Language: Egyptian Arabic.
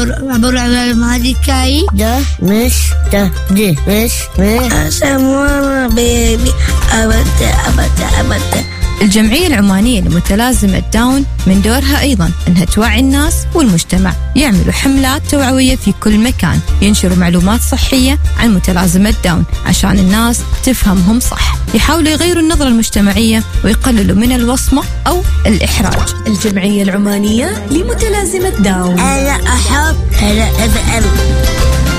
عبر على الماديكاي ده مش ده دي مش مش سمونا بيبي أبدا أبدا أبدا الجمعية العمانية لمتلازمة داون من دورها أيضا أنها توعي الناس والمجتمع يعملوا حملات توعوية في كل مكان ينشروا معلومات صحية عن متلازمة داون عشان الناس تفهمهم صح يحاولوا يغيروا النظرة المجتمعية ويقللوا من الوصمة أو الإحراج الجمعية العمانية لمتلازمة داون أنا أحب أنا أبقى